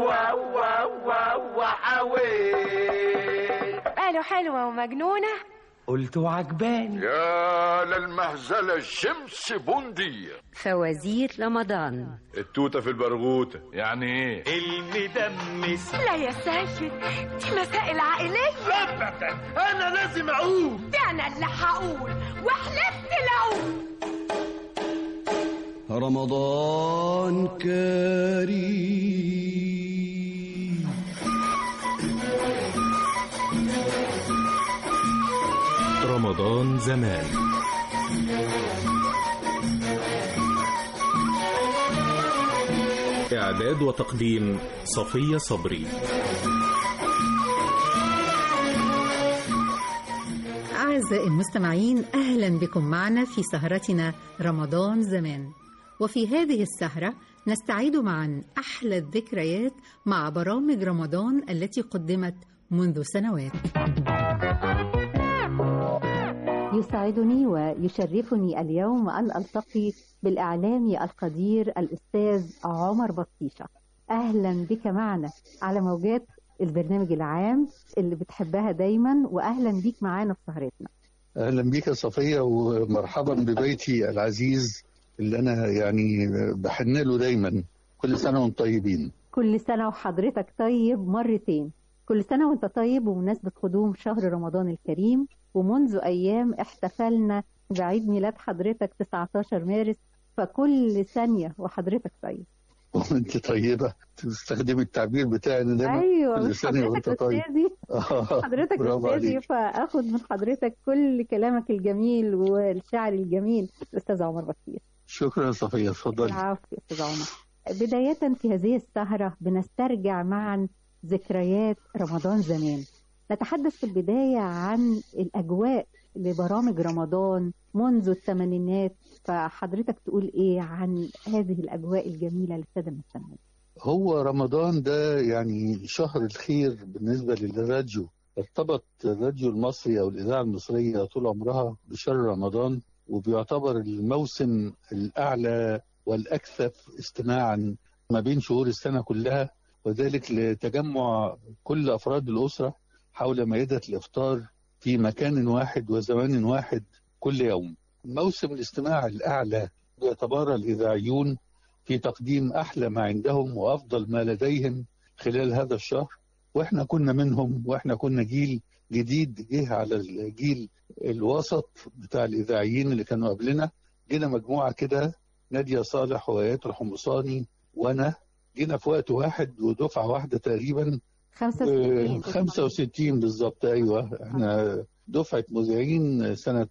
واو واو واو وحوي قالوا حلوة ومجنونة قلت وعجباني يا للمهزلة الشمس بوندية فوازير رمضان التوتة في البرغوتة يعني ايه المدمس لا يا سيد دي مسائل عائلية ابدا انا لازم اقول ده أنا اللي هقول وحلفت لأقول رمضان كريم رمضان زمان إعداد وتقديم صفية صبري أعزائي المستمعين أهلا بكم معنا في سهرتنا رمضان زمان وفي هذه السهرة نستعيد معا أحلى الذكريات مع برامج رمضان التي قدمت منذ سنوات يسعدني ويشرفني اليوم أن ألتقي بالإعلامي القدير الأستاذ عمر بطيشة أهلا بك معنا على موجات البرنامج العام اللي بتحبها دايما وأهلا بيك معانا في سهرتنا اهلا بيك يا صفيه ومرحبا ببيتي العزيز اللي انا يعني بحن له دايما كل سنه وانتم طيبين كل سنة وحضرتك طيب مرتين كل سنة وانت طيب بمناسبة قدوم شهر رمضان الكريم ومنذ أيام احتفلنا بعيد ميلاد حضرتك 19 مارس فكل ثانية وحضرتك طيب وانت طيبه تستخدمي التعبير بتاعي أنا دايما ايوه كل مش سنه حضرتك وانت طيب استاذي آه، حضرتك برافو استاذي عليك فاخد من حضرتك كل كلامك الجميل والشعر الجميل الاستاذ عمر بكير شكرا يا صفيه اتفضلي العفو يا استاذ عمر بداية في هذه السهرة بنسترجع معا ذكريات رمضان زمان نتحدث في البداية عن الأجواء لبرامج رمضان منذ الثمانينات فحضرتك تقول إيه عن هذه الأجواء الجميلة للسادة المستمعين هو رمضان ده يعني شهر الخير بالنسبه للراديو ارتبط الراديو المصري او الاذاعه المصريه طول عمرها بشهر رمضان وبيعتبر الموسم الاعلى والاكثر استماعا ما بين شهور السنه كلها وذلك لتجمع كل افراد الاسره حول مائده الافطار في مكان واحد وزمان واحد كل يوم. موسم الاستماع الاعلى بيتبارى الاذاعيون في تقديم احلى ما عندهم وافضل ما لديهم خلال هذا الشهر واحنا كنا منهم واحنا كنا جيل جديد جه على الجيل الوسط بتاع الاذاعيين اللي كانوا قبلنا جينا مجموعه كده ناديه صالح وايات الحمصاني وانا جينا في وقت واحد ودفعه واحده تقريبا 65 65 بالظبط ايوه احنا دفعه مذيعين سنه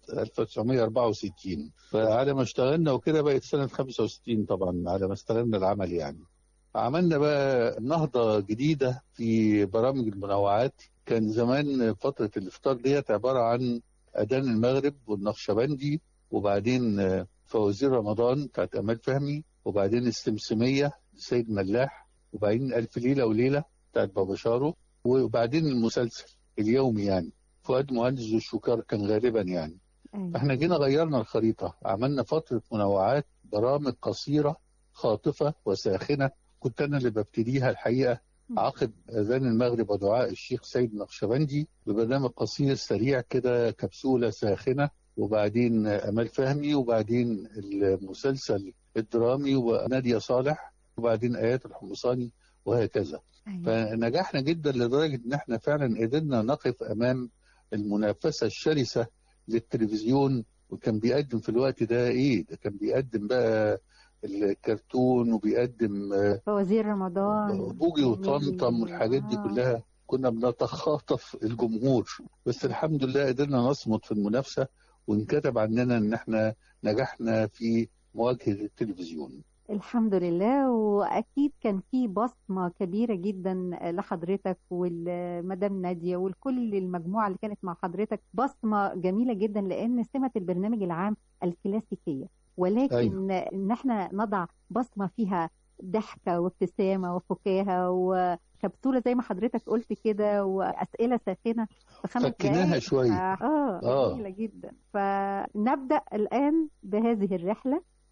1964 فعلى ما اشتغلنا وكده بقت سنه 65 طبعا على ما استلمنا العمل يعني عملنا بقى نهضه جديده في برامج المنوعات كان زمان فتره الافطار ديت عباره عن اذان المغرب والنقشبندي وبعدين فوازير رمضان بتاعت امال فهمي وبعدين السمسميه سيد ملاح وبعدين الف ليله وليله بتاعت بابا شارو وبعدين المسلسل اليومي يعني فؤاد مهندس والشكار كان غالبا يعني أيوة. احنا جينا غيرنا الخريطه عملنا فتره منوعات برامج قصيره خاطفه وساخنه كنت انا اللي ببتديها الحقيقه عقب اذان المغرب ودعاء الشيخ سيد نقشبندي ببرنامج قصير سريع كده كبسوله ساخنه وبعدين امال فهمي وبعدين المسلسل الدرامي وناديه صالح وبعدين ايات الحمصاني وهكذا أيوة. فنجحنا جدا لدرجه ان احنا فعلا قدرنا نقف امام المنافسه الشرسه للتلفزيون وكان بيقدم في الوقت ده ايه ده كان بيقدم بقى الكرتون وبيقدم آه، فوازير رمضان بوجي وطمطم والحاجات دي آه. كلها كنا بنتخاطف الجمهور بس الحمد لله قدرنا نصمد في المنافسه وانكتب عننا ان احنا نجحنا في مواجهه التلفزيون الحمد لله واكيد كان في بصمه كبيره جدا لحضرتك والمدام ناديه ولكل المجموعه اللي كانت مع حضرتك بصمه جميله جدا لان سمه البرنامج العام الكلاسيكيه ولكن أيوة. ان احنا نضع بصمه فيها ضحكه وابتسامه وفكاهه وكبسوله زي ما حضرتك قلت كده واسئله ساخنه في خمس فكناها دقايق. شوية. اه, آه. جميله جدا فنبدا الان بهذه الرحله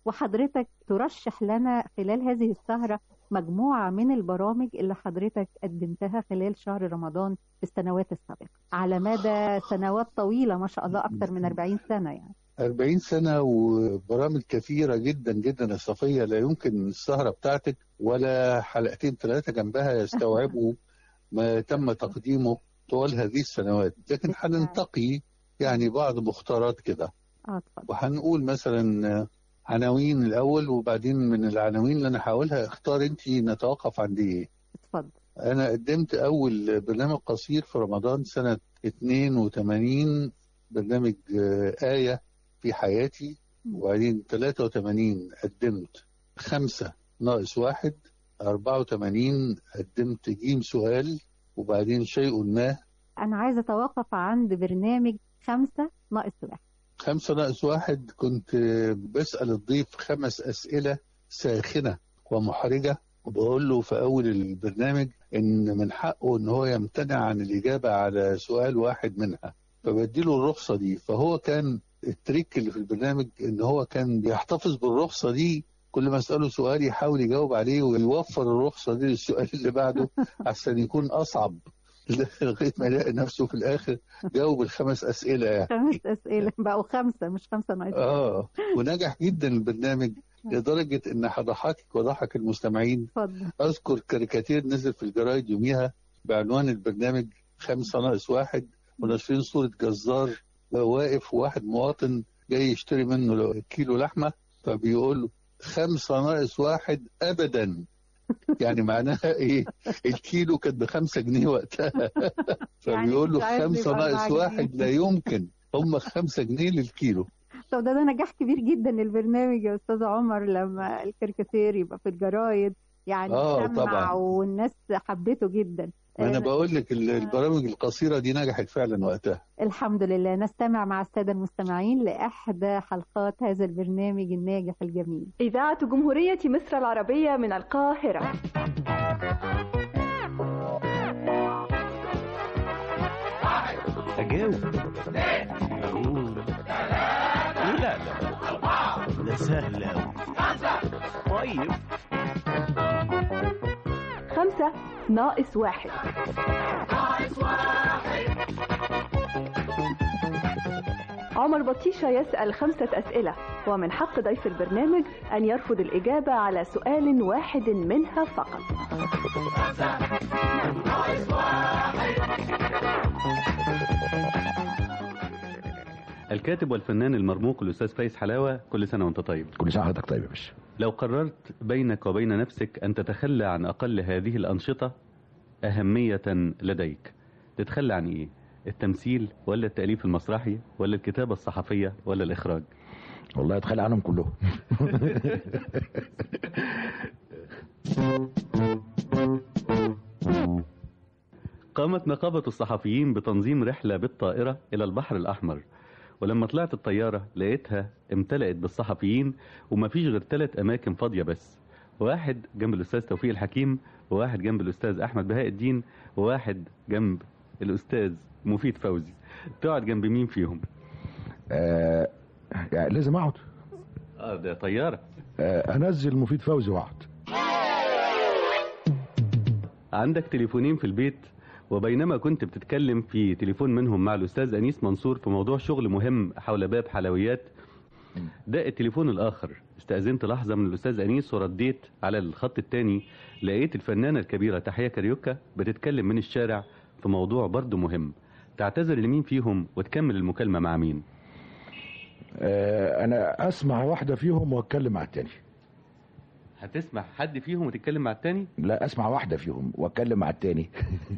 وحضرتك ترشح لنا خلال هذه السهرة مجموعة من البرامج اللي حضرتك قدمتها خلال شهر رمضان في السنوات السابقة على مدى سنوات طويلة ما شاء الله أكثر من 40 سنة يعني 40 سنة وبرامج كثيرة جدا جدا يا صفية لا يمكن السهرة بتاعتك ولا حلقتين ثلاثة جنبها يستوعبوا ما تم تقديمه طوال هذه السنوات لكن هننتقي يعني بعض مختارات كده اه اتفضل وهنقول مثلا عناوين الأول وبعدين من العناوين اللي أنا هقولها اختار أنت نتوقف عند إيه اتفضل أنا قدمت أول برنامج قصير في رمضان سنة 82 برنامج آه، آية في حياتي وبعدين 83 قدمت خمسة ناقص واحد 84 قدمت جيم سؤال وبعدين شيء ما أنا عايزة أتوقف عند برنامج خمسة ناقص واحد خمسة ناقص واحد كنت بسأل الضيف خمس أسئلة ساخنة ومحرجة وبقول له في أول البرنامج إن من حقه إن هو يمتنع عن الإجابة على سؤال واحد منها فبديله الرخصة دي فهو كان التريك اللي في البرنامج إن هو كان بيحتفظ بالرخصة دي كل ما اسأله سؤال يحاول يجاوب عليه ويوفر الرخصة دي للسؤال اللي بعده عشان يكون أصعب لغاية ما يلاقي نفسه في الآخر جاوب الخمس أسئلة يعني خمس أسئلة بقوا خمسة مش خمسة ناقص واحد. اه ونجح جدا البرنامج لدرجة إن هضحكك وضحك المستمعين اتفضل أذكر كاريكاتير نزل في الجرايد يوميها بعنوان البرنامج خمسة ناقص واحد وناشرين صورة جزار واقف وواحد مواطن جاي يشتري منه كيلو لحمة فبيقول له خمسة ناقص واحد أبدا يعني معناها ايه الكيلو كانت بخمسة جنيه وقتها فبيقول له يعني مش عايز خمسة يبقى ناقص أربعة واحد لا يمكن هم خمسة جنيه للكيلو طب ده, ده نجاح كبير جدا للبرنامج يا أستاذ عمر لما الكاريكاتير يبقى في الجرايد يعني آه، سمع طبعاً. والناس حبته جدا ما انا آه، بقول لك ال- البرامج القصيرة دي نجحت فعلا وقتها الحمد لله نستمع مع السادة المستمعين لإحدى حلقات هذا البرنامج الناجح الجميل إذاعة جمهورية مصر العربية من القاهرة أجاوب أقول لا لا ده سهل أوي طيب خمسة ناقص واحد عمر بطيشة يسأل خمسة أسئلة ومن حق ضيف البرنامج أن يرفض الإجابة على سؤال واحد منها فقط الكاتب والفنان المرموق الأستاذ فايز حلاوة كل سنة وأنت طيب كل سنه حضرتك طيب يا باشا لو قررت بينك وبين نفسك أن تتخلى عن أقل هذه الأنشطة أهمية لديك تتخلى عن إيه؟ التمثيل ولا التأليف المسرحي ولا الكتابة الصحفية ولا الإخراج والله اتخلى عنهم كلهم قامت نقابة الصحفيين بتنظيم رحلة بالطائرة إلى البحر الأحمر ولما طلعت الطيارة لقيتها امتلأت بالصحفيين ومفيش غير ثلاث أماكن فاضية بس واحد جنب الأستاذ توفيق الحكيم وواحد جنب الأستاذ أحمد بهاء الدين وواحد جنب الأستاذ مفيد فوزي تقعد جنب مين فيهم؟ آه يعني لازم اقعد اه ده طيارة آه انزل مفيد فوزي واقعد عندك تليفونين في البيت وبينما كنت بتتكلم في تليفون منهم مع الأستاذ أنيس منصور في موضوع شغل مهم حول باب حلويات دق التليفون الآخر استأذنت لحظة من الأستاذ أنيس ورديت على الخط التاني لقيت الفنانة الكبيرة تحية كاريوكا بتتكلم من الشارع في موضوع برضه مهم تعتذر لمين فيهم وتكمل المكالمة مع مين آه انا اسمع واحده فيهم واتكلم مع التاني هتسمع حد فيهم وتتكلم مع التاني لا اسمع واحده فيهم واتكلم مع التاني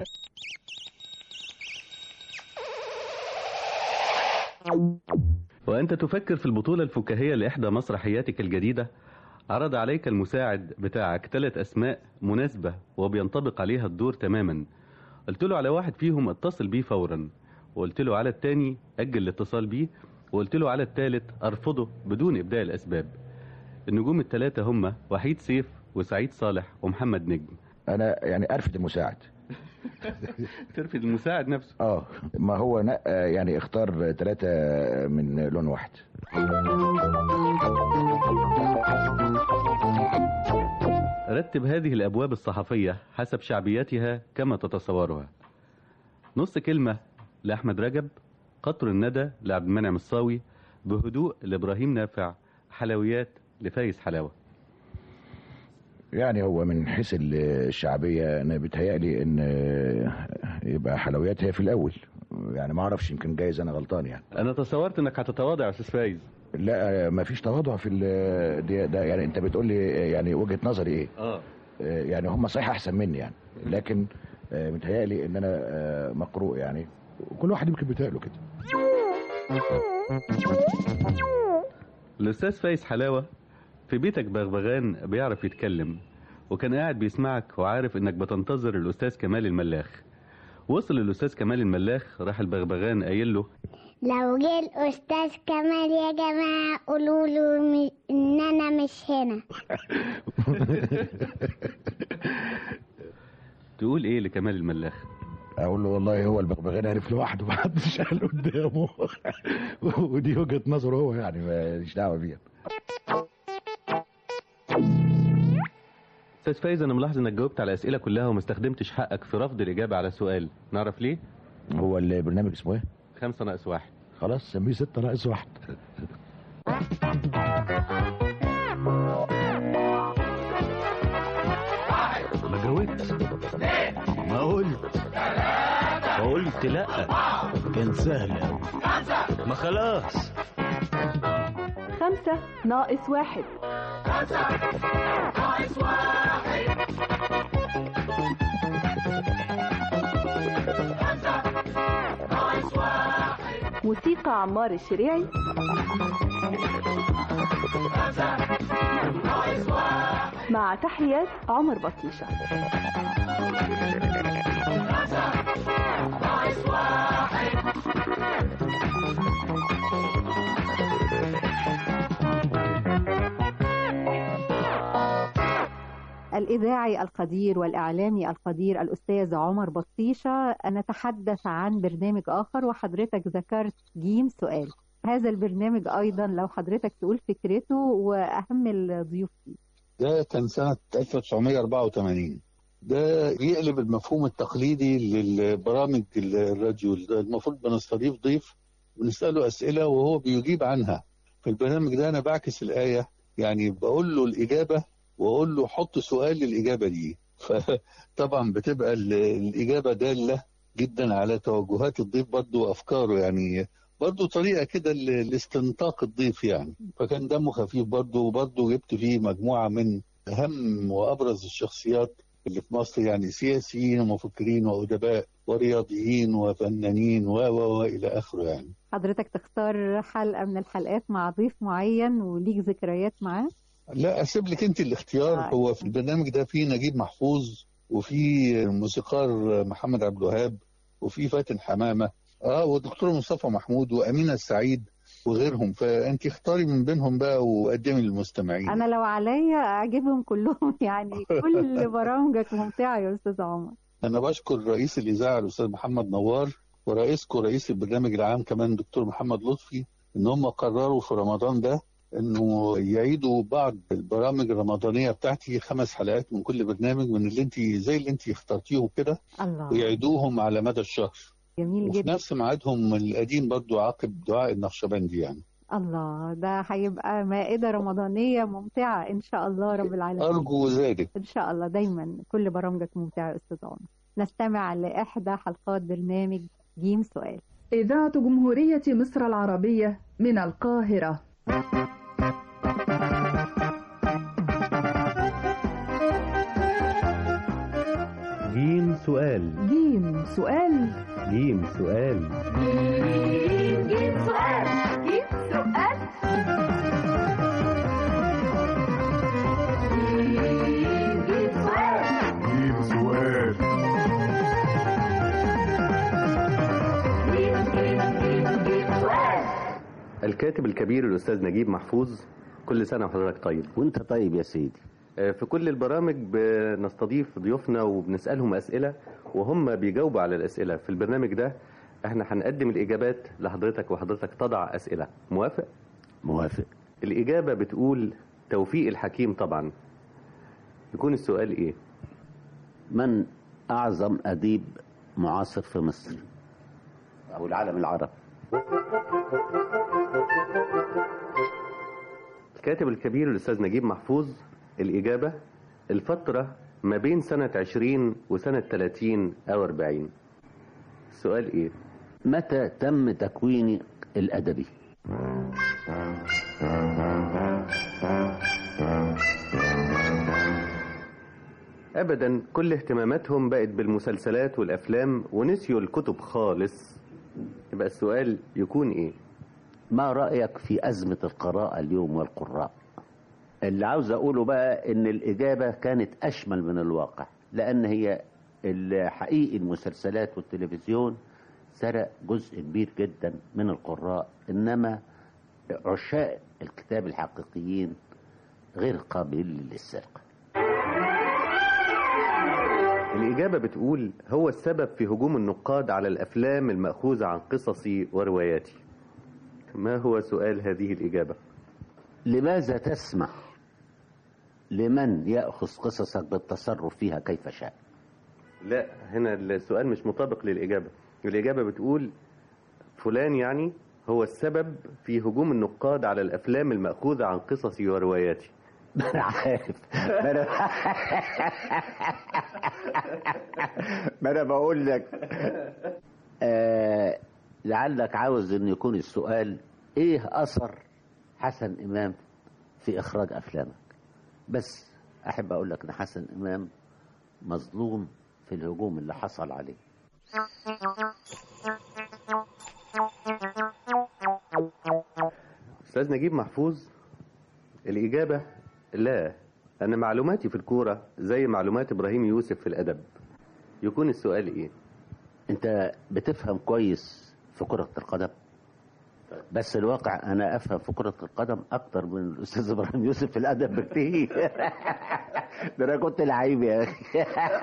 وأنت تفكر في البطولة الفكاهية لإحدى مسرحياتك الجديدة عرض عليك المساعد بتاعك ثلاث أسماء مناسبة وبينطبق عليها الدور تماما قلت له على واحد فيهم اتصل بيه فورا وقلت له على التاني أجل الاتصال بيه وقلت له على التالت أرفضه بدون إبداء الأسباب النجوم الثلاثة هم وحيد سيف وسعيد صالح ومحمد نجم انا يعني ارفد المساعد ترفد المساعد نفسه اه ما هو نقى يعني اختار ثلاثة من لون واحد رتب هذه الأبواب الصحفية حسب شعبيتها كما تتصورها نص كلمة لأحمد رجب قطر الندى لعبد المنعم الصاوي بهدوء لإبراهيم نافع حلويات لفايز حلاوة يعني هو من حيث الشعبية أنا بيتهيألي إن يبقى حلويات هي في الأول يعني ما أعرفش يمكن جايز أنا غلطان يعني أنا تصورت إنك هتتواضع يا أستاذ فايز لا ما فيش تواضع في ال- ده, ده يعني أنت بتقول لي يعني وجهة نظري إيه اه يعني هم صحيح أحسن مني يعني لكن آه، متهيألي إن أنا آه، مقروء يعني كل واحد يمكن بيتهيأله كده الأستاذ فايز حلاوة في بيتك بغبغان بيعرف يتكلم وكان قاعد بيسمعك وعارف إنك بتنتظر الأستاذ كمال الملاخ وصل الأستاذ كمال الملاخ راح البغبغان قايل له لو جه الأستاذ كمال يا جماعة قولوا له م- إن أنا مش هنا تقول إيه لكمال الملاخ اقول له والله هو البغبغان عرف لوحده ما حدش قال قدامه ودي وجهه نظره هو يعني ماليش دعوه بيها أستاذ فايز أنا ملاحظ إنك جاوبت على الأسئلة كلها وما استخدمتش حقك في رفض الإجابة على سؤال نعرف ليه؟ هو البرنامج اسمه إيه؟ خمسة ناقص واحد خلاص سميه ستة ناقص واحد ما جاوبت ما قلت قلت لا كان سهل أوي. ما خلاص خمسة ناقص واحد موسيقى عمار الشريعي مع تحيات عمر بطيشة الإذاعي القدير والإعلامي القدير الأستاذ عمر بطيشة نتحدث عن برنامج آخر وحضرتك ذكرت جيم سؤال هذا البرنامج أيضا لو حضرتك تقول فكرته وأهم الضيوف فيه ده كان سنة 1984 ده يقلب المفهوم التقليدي للبرامج الراديو ده المفروض بنستضيف ضيف ونسأله أسئلة وهو بيجيب عنها في البرنامج ده أنا بعكس الآية يعني بقول له الإجابة وأقول له حط سؤال للإجابة دي فطبعا بتبقى ال- الإجابة دالة جدا على توجهات الضيف برضه وأفكاره يعني برضه طريقة كده ل- لاستنطاق الضيف يعني فكان دمه خفيف برضه وبرضه جبت فيه مجموعة من أهم وأبرز الشخصيات اللي في مصر يعني سياسيين ومفكرين وأدباء ورياضيين وفنانين و و و إلى آخره يعني حضرتك تختار حلقة من الحلقات مع ضيف معين وليك ذكريات معاه لا أسيب لك أنت الاختيار آه. هو في البرنامج ده في نجيب محفوظ وفي موسيقار محمد عبد الوهاب وفي فاتن حمامة اه والدكتور مصطفى محمود وأمينة السعيد وغيرهم فأنت اختاري من بينهم بقى وقدمي للمستمعين أنا لو عليا أجيبهم كلهم يعني كل برامجك ممتعة يا أستاذ عمر أنا بشكر رئيس الإذاعة الأستاذ محمد نوار ورئيسكم رئيس البرنامج العام كمان دكتور محمد لطفي إن هم قرروا في رمضان ده إنه يعيدوا بعض البرامج الرمضانية بتاعتي خمس حلقات من كل برنامج من اللي أنت زي اللي أنت اخترتيهم كده الله ويعيدوهم على مدى الشهر جميل وفي جدا نفس ميعادهم القديم برضو عقب دعاء النقشبندي يعني الله ده هيبقى مائدة رمضانية ممتعة إن شاء الله رب العالمين أرجو ذلك إن شاء الله دايما كل برامجك ممتعة يا أستاذ عمر نستمع لإحدى حلقات برنامج جيم سؤال إذاعة جمهورية مصر العربية من القاهرة جيم سؤال جيم سؤال جيم سؤال جيم سؤال جيم سؤال جيم سؤال جيم سؤال الكاتب الكبير الأستاذ نجيب محفوظ كل سنة وحضرتك طيب وانت طيب يا سيدي آه، في كل البرامج بنستضيف ضيوفنا وبنسألهم أسئلة وهم بيجاوبوا على الأسئلة في البرنامج ده احنا هنقدم الإجابات لحضرتك وحضرتك تضع أسئلة موافق؟ موافق الإجابة بتقول توفيق الحكيم طبعا يكون السؤال إيه؟ من أعظم أديب معاصر في مصر أو العالم العربي الكاتب الكبير الأستاذ نجيب محفوظ الإجابة الفترة ما بين سنة 20 وسنة 30 أو 40 السؤال إيه؟ متى تم تكويني الأدبي أبدا كل اهتماماتهم بقت بالمسلسلات والأفلام ونسيوا الكتب خالص يبقى السؤال يكون إيه؟ ما رأيك في أزمة القراءة اليوم والقراء اللي عاوز أقوله بقى إن الإجابة كانت أشمل من الواقع لأن هي حقيقي المسلسلات والتلفزيون سرق جزء كبير جدا من القراء إنما عشاق الكتاب الحقيقيين غير قابلين للسرقة الإجابة بتقول هو السبب في هجوم النقاد على الأفلام المأخوذة عن قصصي ورواياتي ما هو سؤال هذه الإجابة؟ لماذا تسمح لمن يأخذ قصصك بالتصرف فيها كيف شاء لا هنا السؤال مش مطابق للإجابة الإجابة بتقول فلان يعني هو السبب في هجوم النقاد على الأفلام المأخوذة عن قصصي ورواياتي أنا عارف ما أنا ما أنا بقول لك آه لعلك عاوز إن يكون السؤال إيه أثر حسن إمام في إخراج أفلامك بس أحب أقول لك إن حسن إمام مظلوم في الهجوم اللي حصل عليه أستاذ نجيب محفوظ الإجابة لا أنا معلوماتي في الكورة زي معلومات إبراهيم يوسف في الأدب يكون السؤال إيه؟ أنت بتفهم كويس في كرة القدم بس الواقع أنا أفهم في كرة القدم أكتر من الأستاذ إبراهيم يوسف في الأدب بكتير ده أنا كنت لعيب يا أخي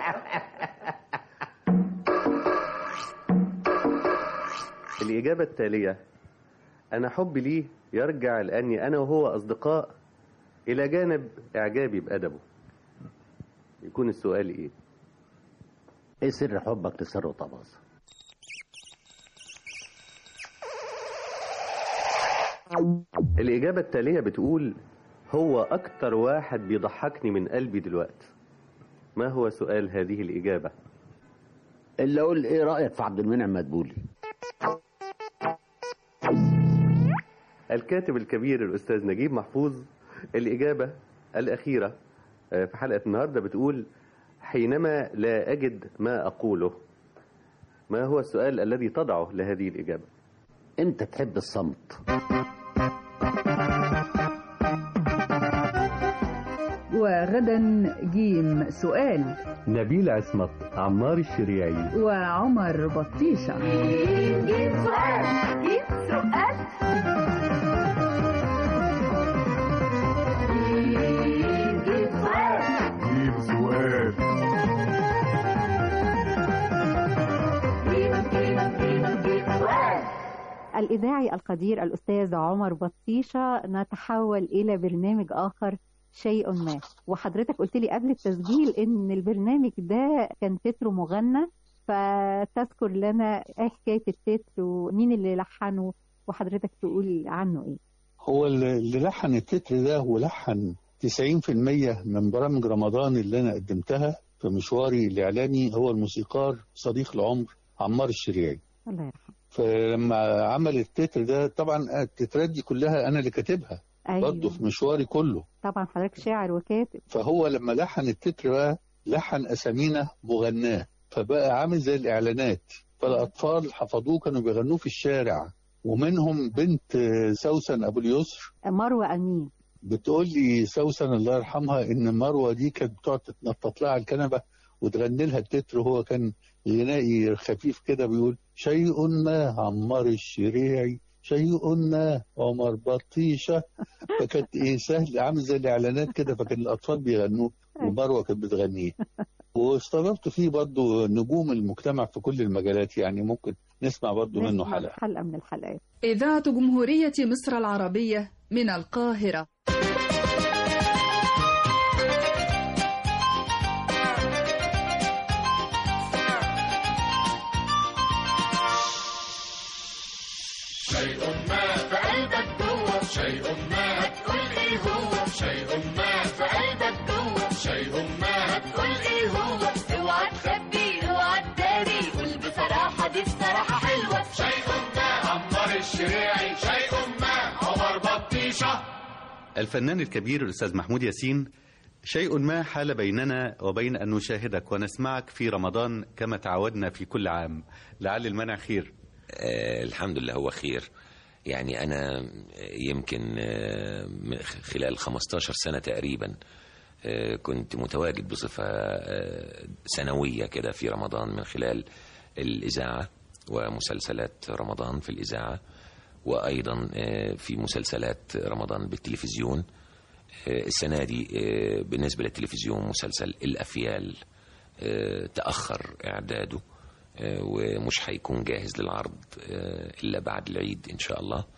الإجابة التالية أنا حبي ليه يرجع لأني أنا وهو أصدقاء إلى جانب إعجابي بأدبه يكون السؤال إيه؟ إيه سر حبك لسر طباز؟ الإجابة التالية بتقول هو أكتر واحد بيضحكني من قلبي دلوقتي ما هو سؤال هذه الإجابة؟ اللي أقول إيه رأيك في عبد المنعم مدبولي؟ الكاتب الكبير الأستاذ نجيب محفوظ الإجابة الأخيرة في حلقة النهاردة بتقول حينما لا أجد ما أقوله ما هو السؤال الذي تضعه لهذه الإجابة أنت تحب الصمت وغدا جيم سؤال نبيل عصمت عمار الشريعي وعمر بطيشة جيم سؤال جيم سؤال جيم سؤال جيب سؤال جيم جيم جيم جيم سؤال الإذاعي القدير الأستاذ عمر بطيشة نتحول إلى برنامج آخر شيء ما وحضرتك قلت لي قبل التسجيل إن البرنامج ده كان تتره مغنى فتذكر لنا إيه حكاية التتر ومين اللي لحنه وحضرتك تقول عنه إيه هو اللي لحن التتر ده ولحن 90% من برامج رمضان اللي أنا قدمتها في مشواري الإعلامي هو الموسيقار صديق العمر عمار الشريعي الله يرحمه فلما عمل التتر ده طبعا التترات دي كلها أنا اللي كاتبها أيوة. برضه في مشواري كله طبعا حضرتك شاعر وكاتب فهو لما لحن التتر بقى لحن أسامينا مغناه فبقى عامل زي الإعلانات فالأطفال حفظوه كانوا بيغنوه في الشارع ومنهم بنت سوسن أبو اليسر مروة أمين بتقول لي سوسن الله يرحمها ان مروه دي كانت بتقعد تتنطط لها على الكنبه وتغني لها التتر وهو كان غنائي خفيف كده بيقول شيء ما عمار الشريعي شيء ما عمر بطيشه فكانت ايه سهل عامل زي الاعلانات كده فكان الاطفال بيغنوه ومروه كانت بتغنيه واستضفت فيه برضو نجوم المجتمع في كل المجالات يعني ممكن نسمع برضو منه نسمع حلقه حلقة من الحلقات إذاعة جمهورية مصر العربية من القاهرة شيء ما في قلبك جوه شيء ما هتقول ايه هو شيء ما في قلبك جوه شيء ما هتقول ايه هو اوعى تخبي اوعى تداري قول بصراحة دي الصراحة حلوة شيء ما عمار الشريعي شيء ما عمر بطيشة الفنان الكبير الأستاذ محمود ياسين شيء ما حال بيننا وبين أن نشاهدك ونسمعك في رمضان كما تعودنا في كل عام لعل المنع خير آه الحمد لله هو خير يعني أنا يمكن آه من خلال 15 سنة تقريبا آه كنت متواجد بصفة آه سنوية كده في رمضان من خلال الإذاعة ومسلسلات رمضان في الإذاعة وأيضا آه في مسلسلات رمضان بالتلفزيون آه السنة دي آه بالنسبة للتلفزيون مسلسل الأفيال آه تأخر إعداده آه ومش هيكون جاهز للعرض آه إلا بعد العيد إن شاء الله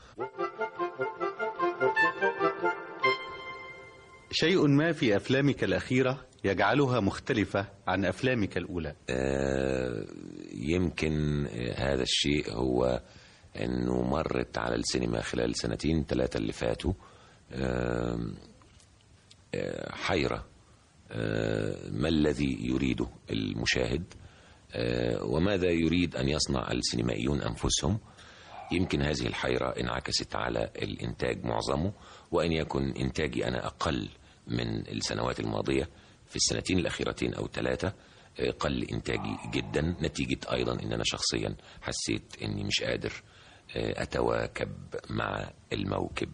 شيء ما في أفلامك الأخيرة يجعلها مختلفة عن أفلامك الأولى آه يمكن آه هذا الشيء هو أنه مرت على السينما خلال سنتين ثلاثة اللي فاتوا آه آه حيرة آه ما الذي يريده المشاهد آه وماذا يريد أن يصنع السينمائيون أنفسهم يمكن هذه الحيرة انعكست على الإنتاج معظمه وأن يكن إنتاجي أنا أقل من السنوات الماضية في السنتين الأخيرتين أو ثلاثة آه، قل إنتاجي جدا نتيجة أيضا أن أنا شخصيا حسيت أني مش قادر آه، أتواكب مع الموكب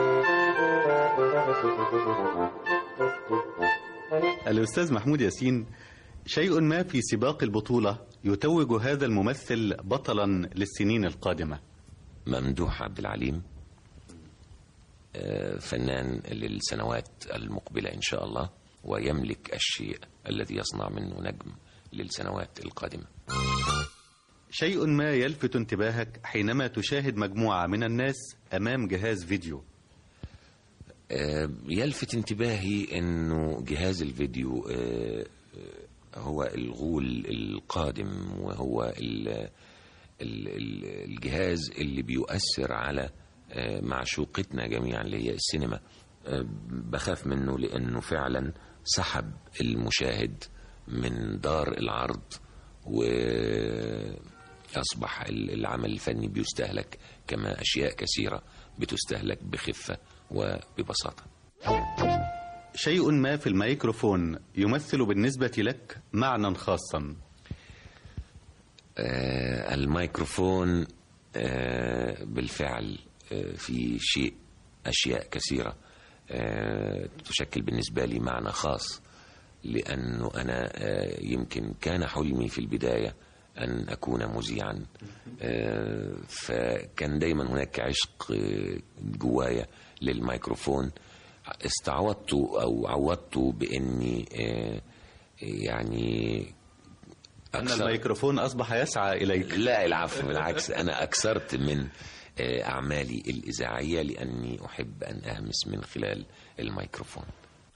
الأستاذ محمود ياسين شيء ما في سباق البطولة يتوج هذا الممثل بطلا للسنين القادمة ممدوح عبد العليم آه، فنان للسنوات المقبلة إن شاء الله ويملك الشيء الذي يصنع منه نجم للسنوات القادمة شيء ما يلفت انتباهك حينما تشاهد مجموعة من الناس أمام جهاز فيديو آه، يلفت انتباهي انه جهاز الفيديو آه، آه، هو الغول القادم وهو ال- ال- ال- الجهاز اللي بيؤثر على آه، معشوقتنا جميعا اللي هي السينما آه، بخاف منه لانه فعلا سحب المشاهد من دار العرض واصبح ال- العمل الفني بيستهلك كما اشياء كثيره بتستهلك بخفه وببساطه شيء ما في الميكروفون يمثل بالنسبة لك معنى خاصا آه، الميكروفون آه، بالفعل آه، في شيء أشياء كثيرة آه، تشكل بالنسبة لي معنى خاص لأنه أنا آه، يمكن كان حلمي في البداية أن أكون مذيعا آه، فكان دايما هناك عشق آه، جوايا للميكروفون استعوضته أو عوضته بإني آه، يعني أن أكثر- الميكروفون أصبح يسعى إليك لا العفو بالعكس أنا أكثرت من آه، أعمالي الإذاعية لأني أحب أن أهمس من خلال الميكروفون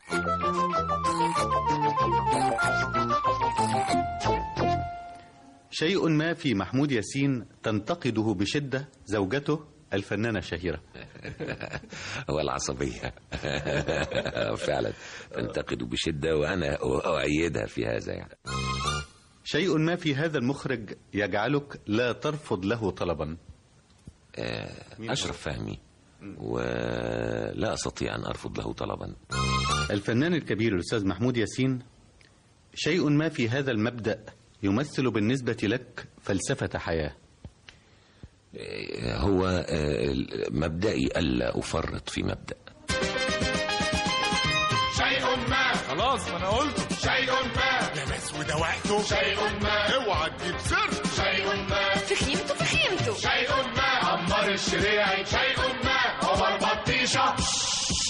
شيء ما في محمود ياسين تنتقده بشدة زوجته الفنانة الشهيرة هو العصبية فعلا تنتقد بشدة وأنا أؤيدها في هذا يعني شيء ما في هذا المخرج يجعلك لا ترفض له طلبا أشرف فهمي ولا أستطيع أن أرفض له طلبا الفنان الكبير الأستاذ محمود ياسين شيء ما في هذا المبدأ يمثل بالنسبة لك فلسفة حياة هو آه، مبدئي ألا أفرط في مبدأ شيء ما خلاص ما انا قلت شيء ما يا ناس وده وقته شيء ما اوعى تجيب سيرته شيء ما فخيمته فخيمته شيء ما عمار الشريعي شيء ما عمر بطيشة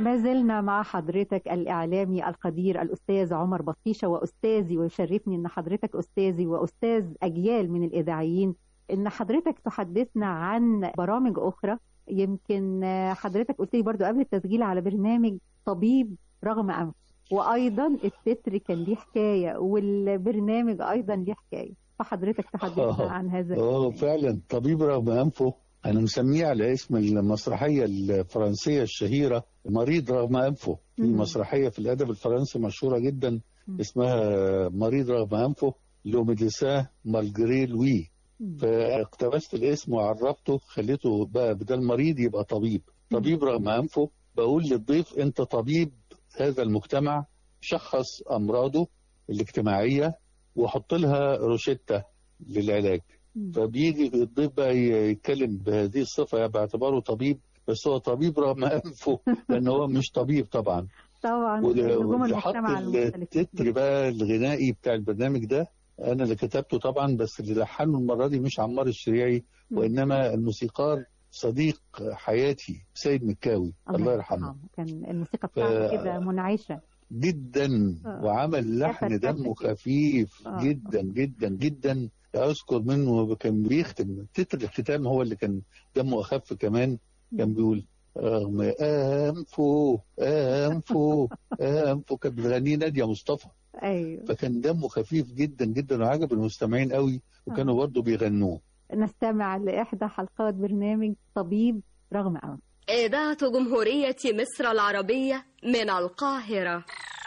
ما زلنا مع حضرتك الإعلامي القدير الأستاذ عمر بطيشة وأستاذي ويشرفني أن حضرتك أستاذي وأستاذ أجيال من الإذاعيين أن حضرتك تحدثنا عن برامج أخرى يمكن حضرتك قلت لي برضو قبل التسجيل على برنامج طبيب رغم أنف وأيضا التتر كان ليه حكاية والبرنامج أيضا ليه حكاية فحضرتك تحدثنا عن هذا اه فعلا طبيب رغم انفه انا مسميه على اسم المسرحيه الفرنسيه الشهيره مريض رغم انفه في مم. مسرحيه في الادب الفرنسي مشهوره جدا اسمها مريض رغم انفه لو ميديسان مالجري لوي فاقتبست الاسم وعرفته خليته بقى بدل مريض يبقى طبيب طبيب رغم انفه بقول للضيف انت طبيب هذا المجتمع شخص امراضه الاجتماعيه وحط لها روشته للعلاج فبيجي الضيف بقى يتكلم بهذه الصفه يعني باعتباره طبيب بس هو طبيب رغم انفه لان هو مش طبيب طبعا طبعا وال- نجوم واللي حط المجتمع المختلف التتر بقى الغنائي بتاع البرنامج ده انا اللي كتبته طبعا بس اللي لحنه المره دي مش عمار الشريعي وانما الموسيقار صديق حياتي سيد مكاوي الله يرحمه كان الموسيقى بتاعته ف- كده منعشة جدا آه. وعمل لحن كفت- دمه كفت. خفيف آه. جدا جدا جدا اذكر منه كان بيختم تتر الختام هو اللي كان دمه اخف كمان كان بيقول رغم انفه انفه انفه كانت بتغنيه ناديه مصطفى أيوه فكان دمه خفيف جدا جدا وعجب المستمعين قوي وكانوا برضه بيغنوه نستمع لإحدى حلقات برنامج طبيب رغم أنف إذاعة جمهورية مصر العربية من القاهرة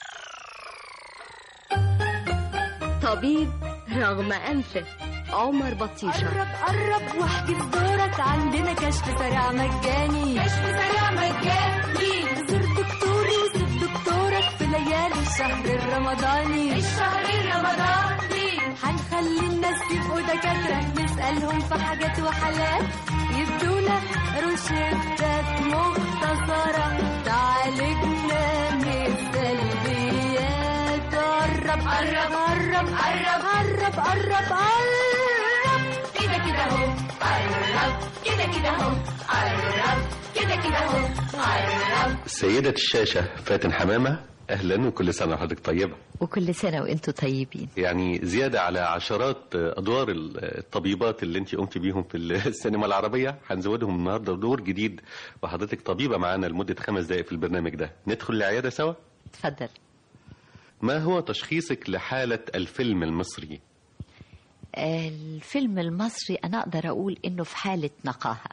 طبيب رغم أنفه عمر بطيشة قرب قرب واحجز دورك عندنا كشف سريع مجاني كشف سريع مجاني زور دكتوري وسيب دكتورك في ليالي الشهر الرمضاني الشهر الرمضاني هنخلي الناس يبقوا دكاترة نسألهم في حاجات وحالات يدونا روشتات مختصرة تعالجنا من السلبيات قرب قرب قرب قرب قرب قرب قرب كده كده اهو قرب كده كده اهو قرب كده كده اهو قرب سيدة الشاشة فاتن حمامة أهلا وكل سنة وحضرتك طيبة وكل سنة وانتم طيبين يعني زيادة على عشرات أدوار الطبيبات اللي أنت قمت بيهم في السينما العربية هنزودهم النهاردة دور جديد وحضرتك طبيبة معانا لمدة خمس دقائق في البرنامج ده ندخل العيادة سوا اتفضل ما هو تشخيصك لحالة الفيلم المصري الفيلم المصري أنا أقدر أقول إنه في حالة نقاهة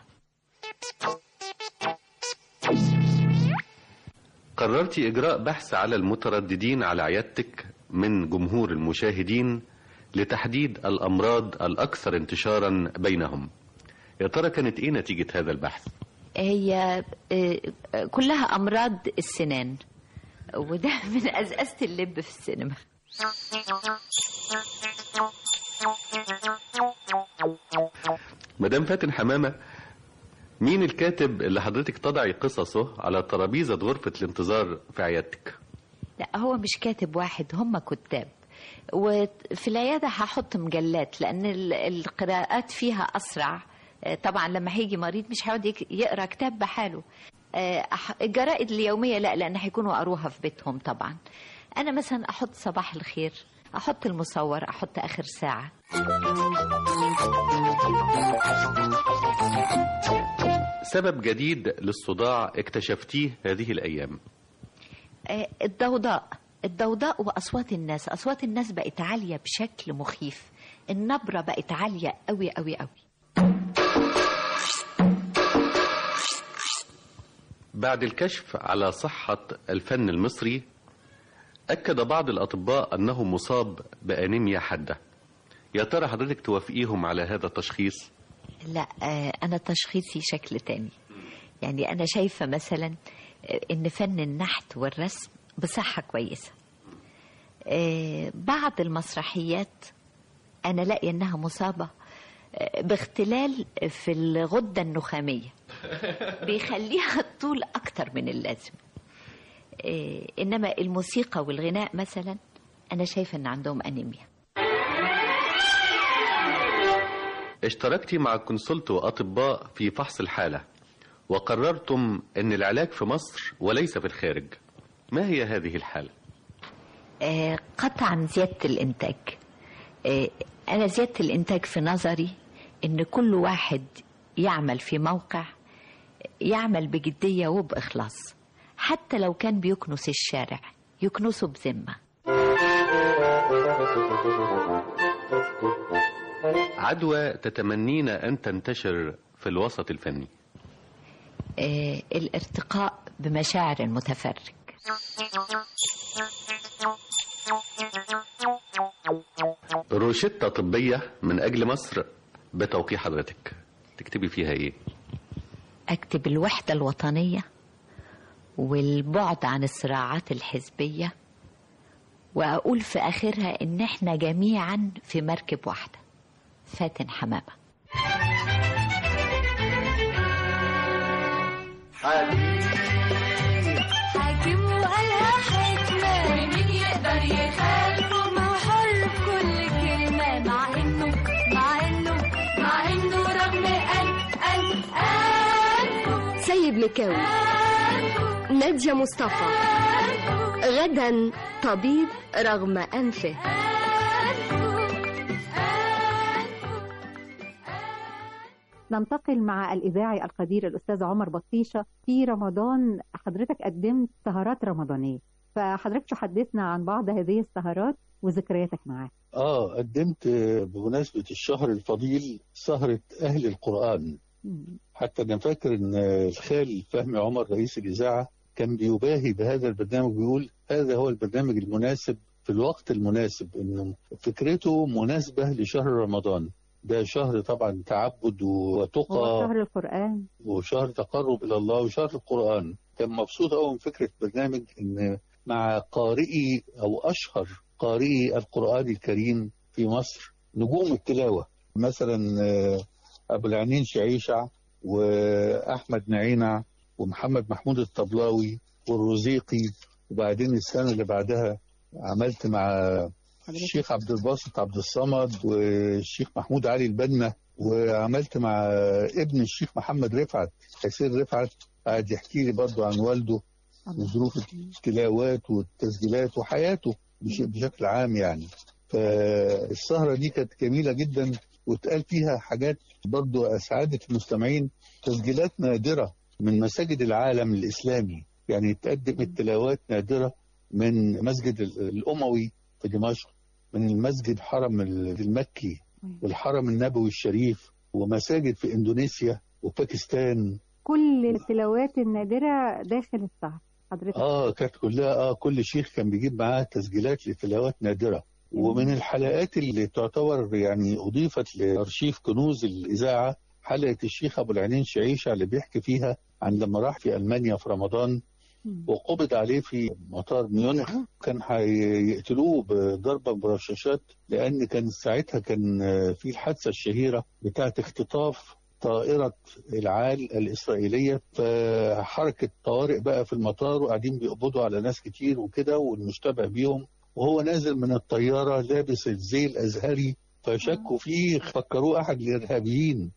قررت إجراء بحث على المترددين على عيادتك من جمهور المشاهدين لتحديد الأمراض الأكثر انتشارا بينهم يا ترى كانت إيه نتيجة هذا البحث؟ هي آه، آه، كلها أمراض السنان وده من أزأزة اللب في السينما مدام فاتن حمامة مين الكاتب اللي حضرتك تضعي قصصه على ترابيزة غرفة الانتظار في عيادتك؟ لا هو مش كاتب واحد هم كتاب وفي العيادة هحط مجلات لأن ال- القراءات فيها أسرع آه، طبعا لما هيجي مريض مش هيقعد يك- يقرا كتاب بحاله آه، أح- الجرائد اليومية لا لأن هيكونوا قروها في بيتهم طبعا أنا مثلا أحط صباح الخير أحط المصور أحط آخر ساعة سبب جديد للصداع اكتشفتيه هذه الأيام آه، الضوضاء الضوضاء وأصوات الناس أصوات الناس بقت عالية بشكل مخيف النبرة بقت عالية قوي قوي قوي بعد الكشف على صحة الفن المصري أكد بعض الأطباء أنه مصاب بأنيميا حادة يا ترى حضرتك توافقيهم على هذا التشخيص لا آه، أنا تشخيصي شكل تاني يعني أنا شايفة مثلا آه، إن فن النحت والرسم بصحة كويسة آه، بعض المسرحيات أنا لاقية إنها مصابة آه، باختلال في الغدة النخامية بيخليها طول أكتر من اللازم آه، إنما الموسيقى والغناء مثلا أنا شايفة إن عندهم أنيميا اشتركتي مع كونسلت وأطباء في فحص الحالة وقررتم أن العلاج في مصر وليس في الخارج ما هي هذه الحالة؟ آه، قطعا زيادة الإنتاج آه، أنا زيادة الإنتاج في نظري إن كل واحد يعمل في موقع يعمل بجدية وبإخلاص حتى لو كان بيكنس الشارع يكنسه بذمة عدوى تتمنين أن تنتشر في الوسط الفني آه، الارتقاء بمشاعر المتفرج روشتة طبية من أجل مصر بتوقيع حضرتك تكتبي فيها إيه؟ أكتب الوحدة الوطنية والبعد عن الصراعات الحزبية وأقول في آخرها إن إحنا جميعا في مركب واحدة فاتن حمامة حاكم وقالها حكمة ومين يقدر يخالفه ما هو حر في كل كلمة مع إنه مع إنه مع إنه رغم ألف ألف ألف سيد مكاوي نادية مصطفى غدا طبيب رغم أنفه ننتقل مع الإذاعي القدير الأستاذ عمر بطيشة في رمضان حضرتك قدمت سهرات رمضانية فحضرتك تحدثنا عن بعض هذه السهرات وذكرياتك معاه اه قدمت آه، بمناسبة الشهر الفضيل سهرة أهل القرآن حتى أنا فاكر إن الخال فهمي عمر رئيس الإذاعة كان بيباهي بهذا البرنامج بيقول هذا هو البرنامج المناسب في الوقت المناسب إنه فكرته مناسبة لشهر رمضان ده شهر طبعا تعبد هو وتقى شهر القرآن وشهر تقرب الى الله وشهر القران كان مبسوط قوي من فكره برنامج ان مع قارئي او اشهر قارئي القران الكريم في مصر نجوم التلاوه مثلا آه، ابو العينين شعيشع واحمد نعينع ومحمد محمود الطبلاوي والرزيقي وبعدين السنه اللي بعدها عملت مع الشيخ عبد الباسط عبد الصمد والشيخ محمود علي البنا وعملت مع ابن الشيخ محمد رفعت حسين رفعت قاعد يحكي لي برضه عن والده وظروف التلاوات والتسجيلات وحياته بش- بشكل عام يعني فالسهرة دي كانت جميلة جدا واتقال فيها حاجات برضه أسعدت المستمعين تسجيلات نادرة من مساجد العالم الإسلامي يعني تقدم التلاوات نادرة من مسجد ال- الأموي في دمشق من المسجد حرم ال- المكي والحرم النبوي الشريف ومساجد في إندونيسيا وباكستان كل التلاوات النادرة داخل السهر حضرتك اه كانت كلها اه كل شيخ كان بيجيب معاه تسجيلات لتلاوات نادره ومن الحلقات اللي تعتبر يعني اضيفت لارشيف كنوز الاذاعه حلقه الشيخ ابو العينين شعيشه اللي بيحكي فيها عن لما راح في المانيا في رمضان وقبض عليه في مطار ميونخ كان هيقتلوه بضربه برشاشات لان كان ساعتها كان آه، في الحادثه الشهيره بتاعه اختطاف طائرة العال الإسرائيلية فحركة طوارئ بقى في المطار وقاعدين بيقبضوا على ناس كتير وكده والمشتبه بيهم وهو نازل من الطيارة لابس الزي الأزهري فشكوا فيه فكروه أحد الإرهابيين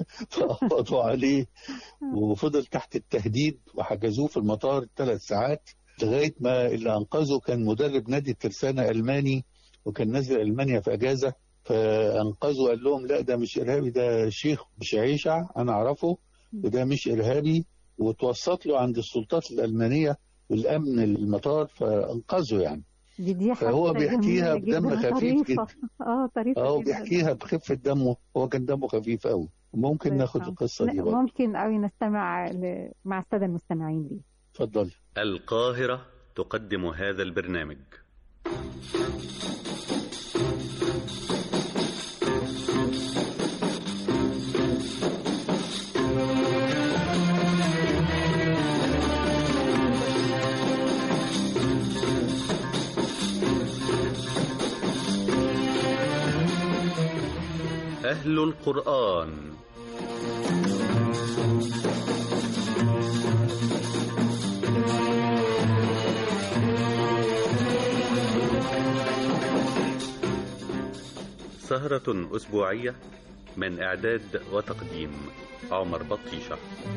فقبضوا عليه وفضل تحت التهديد وحجزوه في المطار ثلاث ساعات لغاية ما اللي أنقذه كان مدرب نادي الترسانة ألماني وكان نازل ألمانيا في أجازة فأنقذه قال لهم لا ده مش إرهابي ده شيخ شعيشع أنا أعرفه وده مش إرهابي وتوسط له عند السلطات الألمانية والأمن المطار فأنقذه يعني دي دي فهو حادثة بيحكيها جميلة بدم جداً، خفيف طريفة. اه طريفة اه جداً. بيحكيها بخفة دمه هو كان دمه خفيف قوي ممكن ناخد القصة دي لا، برضه ممكن قوي نستمع ل... مع السادة المستمعين ليه اتفضل القاهرة تقدم هذا البرنامج أهل القرآن سهرة أسبوعية من إعداد وتقديم عمر بطيشة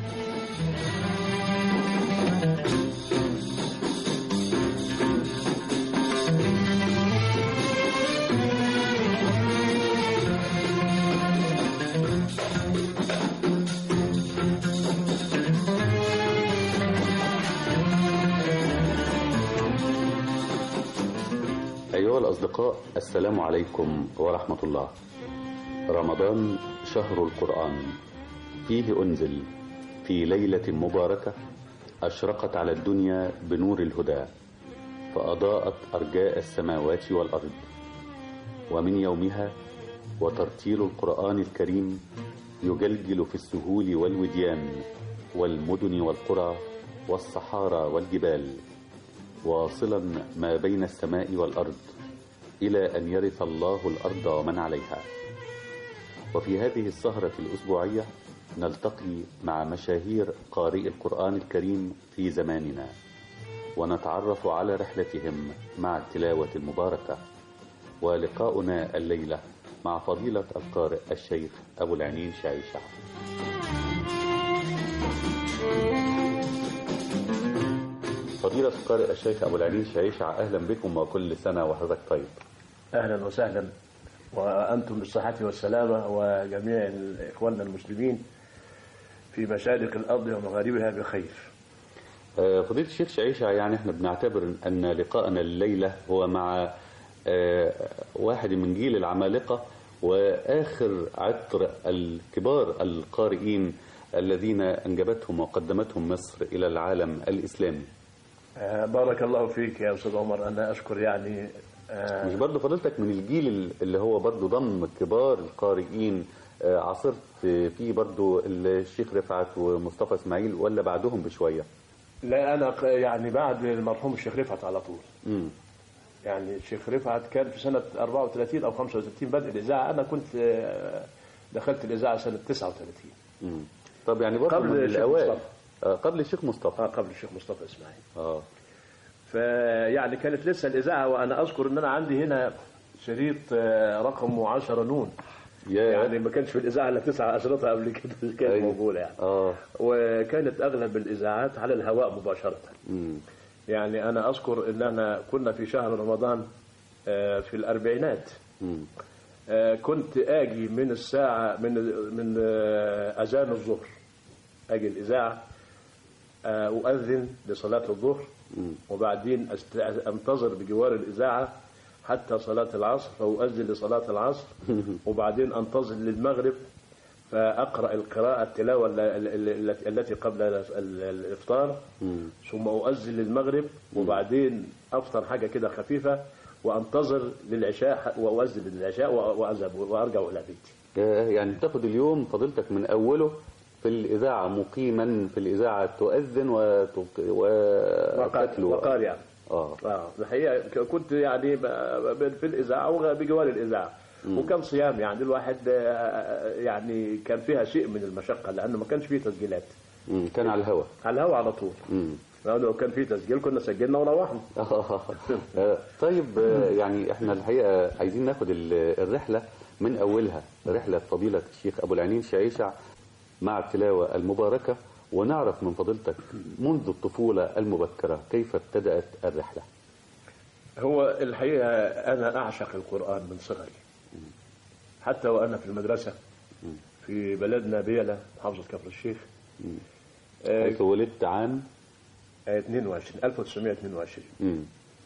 أيها الأصدقاء السلام عليكم ورحمة الله رمضان شهر القرآن فيه أنزل في ليلة مباركة أشرقت على الدنيا بنور الهدى فأضاءت أرجاء السماوات والأرض ومن يومها وترتيل القرآن الكريم يجلجل في السهول والوديان والمدن والقرى والصحارى والجبال واصلا ما بين السماء والأرض إلى أن يرث الله الأرض ومن عليها وفي هذه السهرة الأسبوعية نلتقي مع مشاهير قارئ القرآن الكريم في زماننا ونتعرف على رحلتهم مع التلاوة المباركة ولقاؤنا الليلة مع فضيلة القارئ الشيخ أبو العنين شعيشة فضيلة القارئ الشيخ أبو العنين شعيشة أهلا بكم وكل سنة وحضرتك طيب اهلا وسهلا وانتم بالصحه والسلامه وجميع اخواننا المسلمين في مشارق الارض ومغاربها بخير. آه، فضيلة الشيخ شعيشة يعني احنا بنعتبر أن لقاءنا الليلة هو مع آه، واحد من جيل العمالقة وآخر عطر الكبار القارئين الذين أنجبتهم وقدمتهم مصر إلى العالم الإسلامي آه، بارك الله فيك يا استاذ عمر انا اشكر يعني آه، مش برضه فضيلتك من الجيل اللي هو برضه ضم كبار القارئين آه، عاصرت فيه برضه الشيخ رفعت ومصطفى اسماعيل ولا بعدهم بشويه؟ لا انا ق- يعني بعد المرحوم الشيخ رفعت على طول. امم يعني الشيخ رفعت كان في سنه 34 او 35 بدء الاذاعه انا كنت آه، دخلت الاذاعه سنه 39 امم طب يعني برضه قبل من الشيخ الاوائل مصطفى. آه، قبل الشيخ مصطفى اه قبل الشيخ مصطفى اسماعيل اه فيعني كانت لسه الاذاعه وانا اذكر ان انا عندي هنا شريط آه، رقمه 10 نون يعني ما كانش في الاذاعه الا تسع اشرطه قبل كده كانت أيوة. موجوده يعني اه وكانت اغلب الاذاعات على الهواء مباشره امم يعني انا اذكر ان احنا كنا في شهر رمضان آه، في الاربعينات امم آه، كنت اجي من الساعه من من آه، اذان الظهر اجي الاذاعه آه، اؤذن لصلاه الظهر وبعدين أست- انتظر بجوار الاذاعه حتى صلاه العصر فاؤذن لصلاه العصر وبعدين انتظر للمغرب فاقرا القراءه التلاوه ال- ال- ال- التي قبل ال- ال- الافطار ثم اؤذن للمغرب وبعدين افطر حاجه كده خفيفه وانتظر للعشاء واؤذن للعشاء واذهب وارجع الى بيتي آه، يعني تاخد اليوم فضيلتك من اوله في الاذاعه مقيما في الاذاعه تؤذن وتق... وتتلو وقارئا اه اه الحقيقه ك- كنت يعني ب- ب- في الاذاعه وبجوار الاذاعه وكان صيام يعني الواحد آه، يعني كان فيها شيء من المشقه لانه ما كانش فيه تسجيلات مم، كان على الهواء على الهواء على طول مم. لانه لو كان فيه تسجيل كنا سجلنا وروحنا آه، طيب آه، يعني احنا الحقيقه عايزين ناخد ال- الرحله من اولها رحله فضيله الشيخ ابو العنين شعيشع مع التلاوه المباركه ونعرف من فضيلتك منذ الطفوله المبكره كيف ابتدات الرحله هو الحقيقه انا اعشق القران من صغري حتى وانا في المدرسه في بلدنا بيلا محافظه كفر الشيخ آه، حيث ولدت عام آه، 22 1922 مم.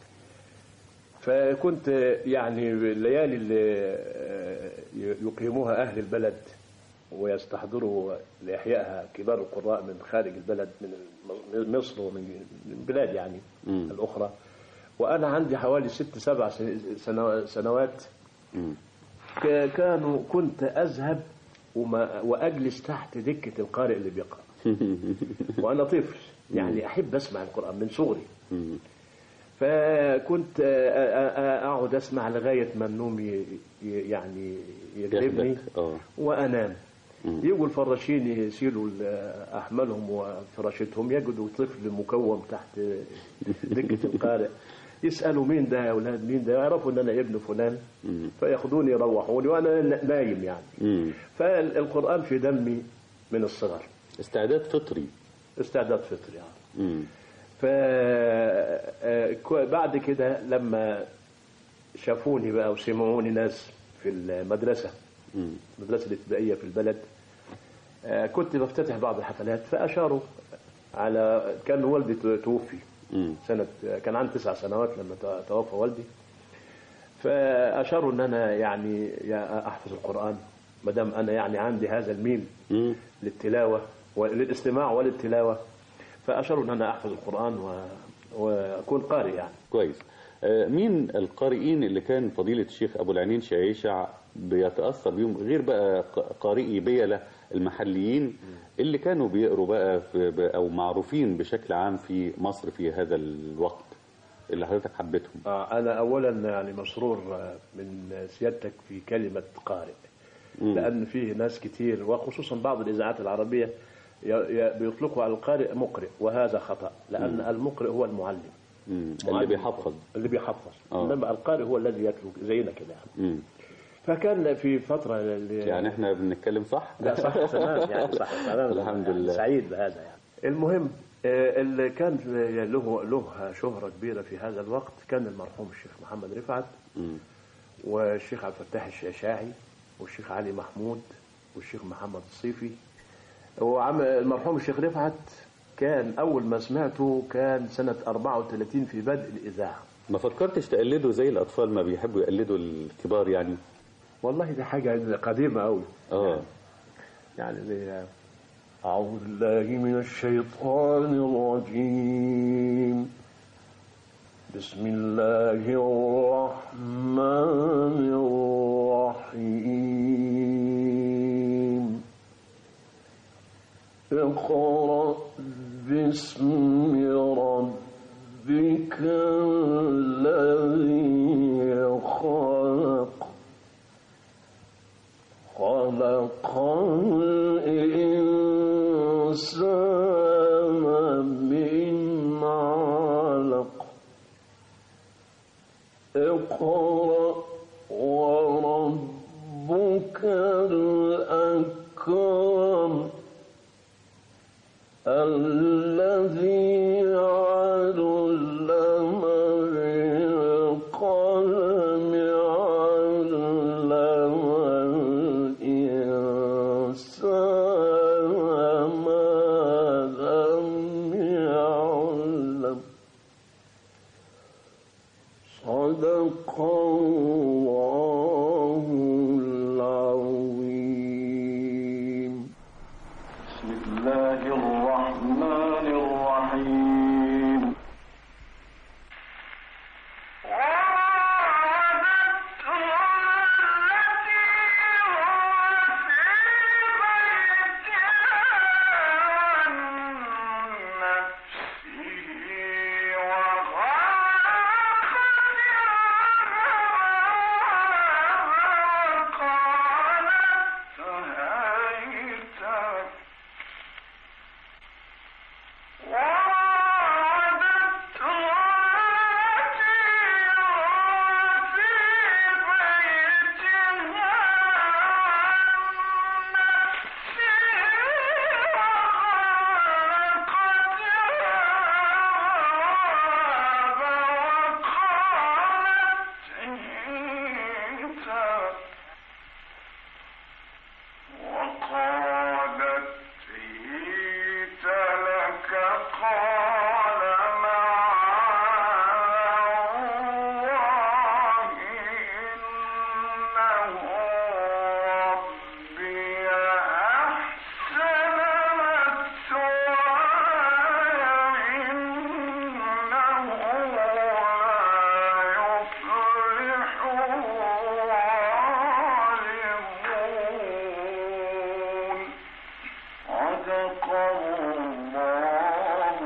فكنت يعني الليالي اللي آه، يقيموها أهل البلد ويستحضروا لإحيائها كبار القراء من خارج البلد من الم- مصر ومن من البلاد يعني مم. الأخرى وأنا عندي حوالي ست سبع سن- سنو- سنوات مم. ك- كانوا كنت أذهب وما وأجلس تحت دكة القارئ اللي بيقرأ وأنا طفل يعني أحب أسمع القرآن من صغري مم. فكنت آه، آه، آه، اقعد اسمع لغايه ما النوم ي- ي- يعني يغلبني ياخدك. اه وانام يجوا الفراشين يشيلوا ال- احمالهم وفراشتهم يجدوا طفل مكوم تحت دكه القارئ يسالوا مين ده يا اولاد مين ده يعرفوا ان انا ابن فلان فياخدوني يروحوني وانا ن- نايم يعني مم. فالقران في دمي من الصغر استعداد فطري استعداد فطري آه. مم. ف آه، كو- بعد كده لما شافوني بقى وسمعوني ناس في المدرسة مم. المدرسة الابتدائية في البلد آه، كنت بفتتح بعض الحفلات فأشاروا على كان والدي تو- توفي مم. سنة كان عندي تسع سنوات لما ت- توفى والدي فأشاروا أن أنا يعني يا أحفظ القرآن ما دام أنا يعني عندي هذا الميل مم. للتلاوة وللاستماع وللتلاوة فأشاروا أن أنا أحفظ القرآن و... وأكون قارئ يعني كويس آه، مين القارئين اللي كان فضيلة الشيخ أبو العينين شعيشع بيتأثر بيهم غير بقى ق- قارئي بيلة المحليين اللي كانوا بيقروا بقى في ب- أو معروفين بشكل عام في مصر في هذا الوقت اللي حضرتك حبيتهم آه، أنا أولا يعني مسرور آه، من سيادتك في كلمة قارئ لأن فيه ناس كتير وخصوصا بعض الإذاعات العربية ي- ي- بيطلقوا على القارئ مقرئ وهذا خطأ لأن مم. المقرئ هو المعلم مم. اللي معلم. بيحفظ اللي بيحفظ آه. إنما القارئ هو الذي يتلو زينا كده يعني. مم. فكان في فترة اللي يعني احنا بنتكلم صح لا صح تمام يعني صح تمام الحمد يعني لله سعيد بهذا يعني المهم آه، اللي كان له له شهرة كبيرة في هذا الوقت كان المرحوم الشيخ محمد رفعت مم. والشيخ عبد الفتاح الشاشاعي والشيخ علي محمود والشيخ محمد الصيفي وعم المرحوم الشيخ رفعت كان أول ما سمعته كان سنة 34 في بدء الإذاعة ما فكرتش تقلده زي الأطفال ما بيحبوا يقلدوا الكبار يعني والله دي حاجة قديمة أوي اه يعني زي أعوذ بالله من الشيطان الرجيم بسم الله الرحمن الرحيم اقرأ باسم ربك الذي خلق خلق الإنسان من علق اقرأ وربك الأكرم الذي علم بالقلم علم الإنسان ما لم يعلم صدق الله العظيم بسم الله الرحمن الرحيم وقالت هيت لك قال معاذ إنه ربي أحسن مثواي إنه لا يفلح الظالمون صدق الله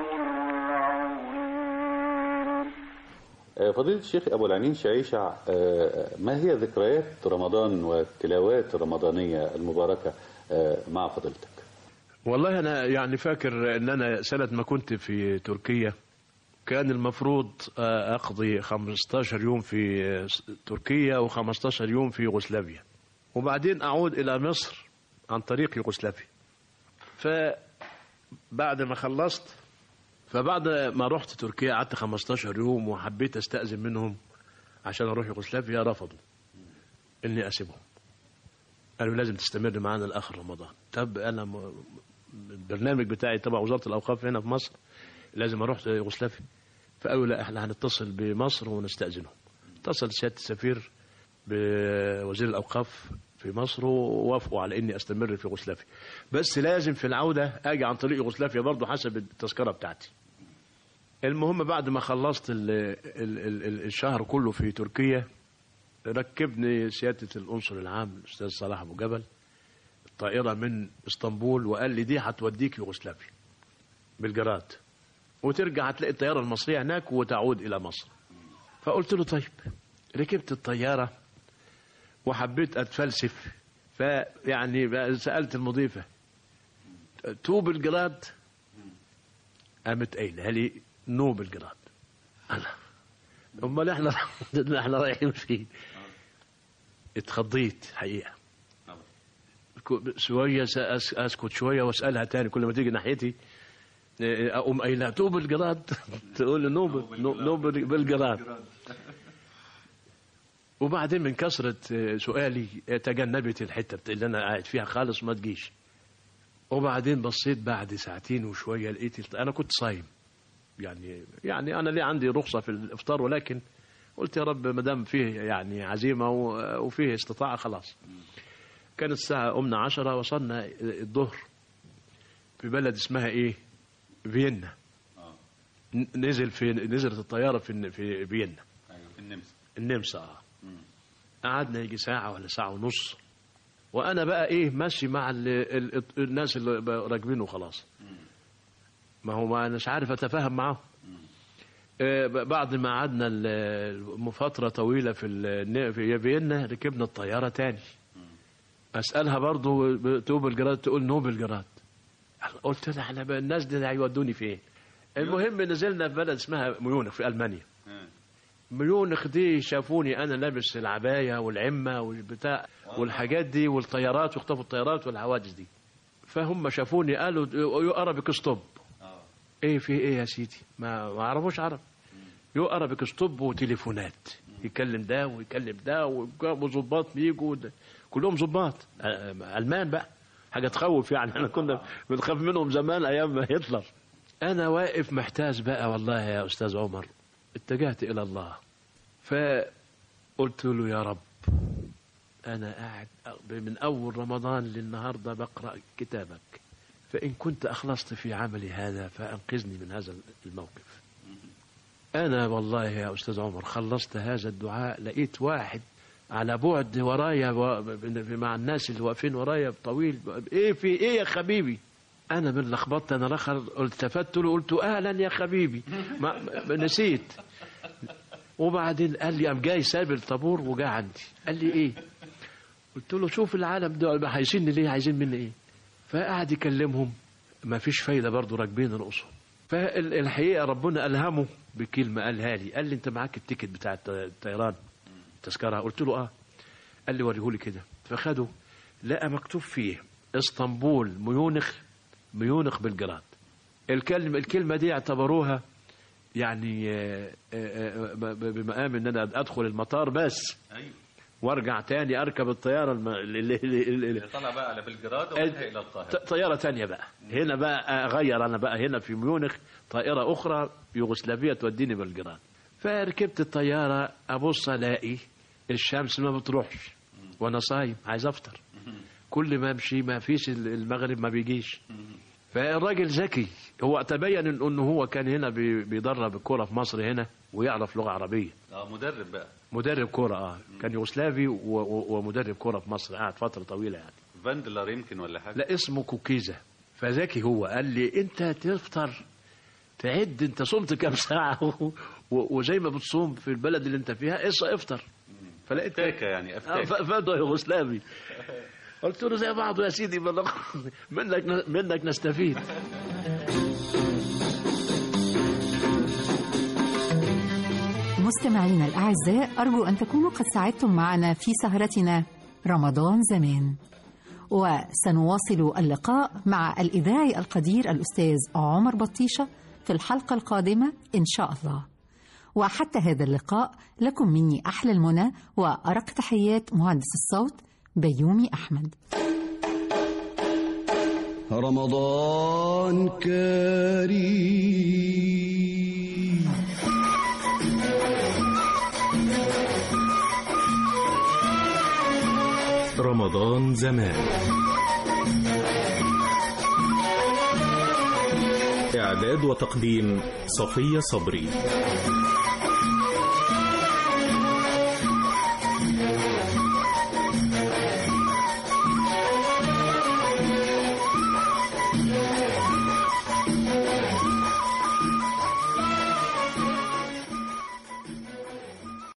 العظيم آه، فضيلة الشيخ أبو العينين شعيشع آه، ما هي ذكريات رمضان والتلاوات الرمضانية المباركة آه، مع فضيلتك والله انا يعني فاكر ان انا سنه ما كنت في تركيا كان المفروض آه، اقضي 15 يوم في آه، تركيا و15 يوم في يوغوسلافيا وبعدين اعود الى مصر عن طريق يوغوسلافيا فبعد ما خلصت فبعد ما رحت تركيا قعدت 15 يوم وحبيت استأذن منهم عشان اروح يوغوسلافيا رفضوا اني اسيبهم قالوا لازم تستمر معانا لاخر رمضان طب انا م... البرنامج بتاعي تبع وزاره الاوقاف هنا في مصر لازم اروح يوغوسلافيا فقالوا لا احنا هنتصل بمصر ونستاذنهم اتصل سياده السفير بوزير الاوقاف في مصر ووافقوا على اني استمر في يوغوسلافيا بس لازم في العوده اجي عن طريق يوغوسلافيا برضه حسب التذكره بتاعتي المهم بعد ما خلصت ال ال ال الشهر كله في تركيا ركبني سياده القنصل العام الاستاذ صلاح ابو جبل الطائره من اسطنبول وقال لي دي هتوديك يوغوسلافيا بلجراد وترجع هتلاقي الطياره المصريه هناك وتعود الى مصر فقلت له طيب ركبت الطياره وحبيت اتفلسف فيعني بقى سالت المضيفه تو بلجراد قامت قايله لي نو بلجراد انا امال احنا احنا رايحين فين اتخضيت حقيقه شويه سأس- اسكت شويه واسالها تاني كل ما تيجي ناحيتي اقوم قايلها تو بلجراد تقول لي نو بل- نو نو بل- بلجراد وبعدين من كثرة سؤالي تجنبت الحتة بت- اللي أنا قاعد فيها خالص ما تجيش وبعدين بصيت بعد ساعتين وشوية لقيت الت- أنا كنت صايم يعني يعني أنا ليه عندي رخصة في الإفطار ولكن قلت يا رب ما دام فيه يعني عزيمة و- وفيه استطاعة خلاص كانت الساعة قمنا عشرة وصلنا الظهر في بلد اسمها إيه فيينا ن- نزل في نزلت الطيارة في في فيينا في النمسا النمسا اه قعدنا يجي ساعة ولا ساعة ونص وأنا بقى إيه ماشي مع ال ال الناس اللي بقى راكبين وخلاص ما هو ما أناش عارف أتفاهم معاهم آه، ب- بعد ما قعدنا ال- فترة طويلة في ال- في فيينا ركبنا الطيارة تاني أسألها برضو تو بلجراد تقول نو بلجراد قلت لها احنا بقى الناس دي هيودوني فين المهم نزلنا في بلد اسمها ميونخ في ألمانيا ميونخ دي شافوني انا لابس العبايه والعمه والبتاع والحاجات دي والطيارات واختفوا الطيارات والحوادث دي فهم شافوني قالوا يو ارابيك ستوب ايه في ايه يا سيدي ما ما عرفوش عرب يو ارابيك ستوب وتليفونات يكلم ده ويكلم ده وظباط بيجوا ده. كلهم ظباط آه، المان بقى حاجه تخوف يعني احنا كنا بنخاف منهم زمان ايام ما هتلر انا واقف محتاج بقى والله يا استاذ عمر اتجهت الى الله فقلت له يا رب انا قاعد من اول رمضان للنهارده بقرا كتابك فان كنت اخلصت في عملي هذا فانقذني من هذا الموقف انا والله يا استاذ عمر خلصت هذا الدعاء لقيت واحد على بعد ورايا و- مع الناس اللي واقفين ورايا طويل ايه في ايه يا حبيبي انا من لخبطت انا رخر التفت له قلت اهلا يا حبيبي ما ما- نسيت وبعدين قال لي قام جاي ساب الطابور وجا عندي قال لي ايه قلت له شوف العالم ده عايزيني ليه عايزين مني ايه فقعد يكلمهم ما فيش فايده برضه راكبين رؤوسهم فالحقيقه ربنا الهمه بكلمه قالها لي قال لي انت معاك التيكت بتاع الط- الطيران تذكره قلت له اه قال لي وريهولي كده فخده لقى مكتوب فيه اسطنبول ميونخ ميونخ بلجراد الكلمه الكلمه دي اعتبروها يعني آه، آه، آه، ب- بمقام ان انا ادخل المطار بس ايوه وارجع تاني اركب الطياره الم... اللي... اللي... اللي... طلع بقى على بلجراد وانتهى الى القاهره ط- طياره تانية بقى هنا بقى اغير انا بقى هنا في ميونخ طائره اخرى يوغوسلافيا توديني بلجراد فركبت الطياره ابص الاقي الشمس ما بتروحش وانا صايم عايز افطر كل ما امشي ما فيش ال- المغرب ما بيجيش فالراجل ذكي هو تبين إن- انه هو كان هنا بي- بيدرب الكوره في مصر هنا ويعرف لغه عربيه اه مدرب بقى مدرب كوره اه كان يوغوسلافي و- و- ومدرب كوره في مصر قعد فتره طويله يعني فاندلر يمكن ولا حاجه لا اسمه كوكيزة فذكي هو قال لي انت تفطر تعد انت صمت كام ساعة و- و- وزي ما بتصوم في البلد اللي انت فيها اص افطر فلقيت افتاكة يعني آه، افتاكة ف- فده يوغوسلافي قلت له زي بعضه يا سيدي من- منك منك نستفيد مستمعينا الأعزاء أرجو أن تكونوا قد ساعدتم معنا في سهرتنا رمضان زمان وسنواصل اللقاء مع الإذاعي القدير الأستاذ عمر بطيشة في الحلقة القادمة إن شاء الله وحتى هذا اللقاء لكم مني أحلى المنى وأرق تحيات مهندس الصوت بيومي أحمد رمضان كريم رمضان زمان إعداد وتقديم صفية صبري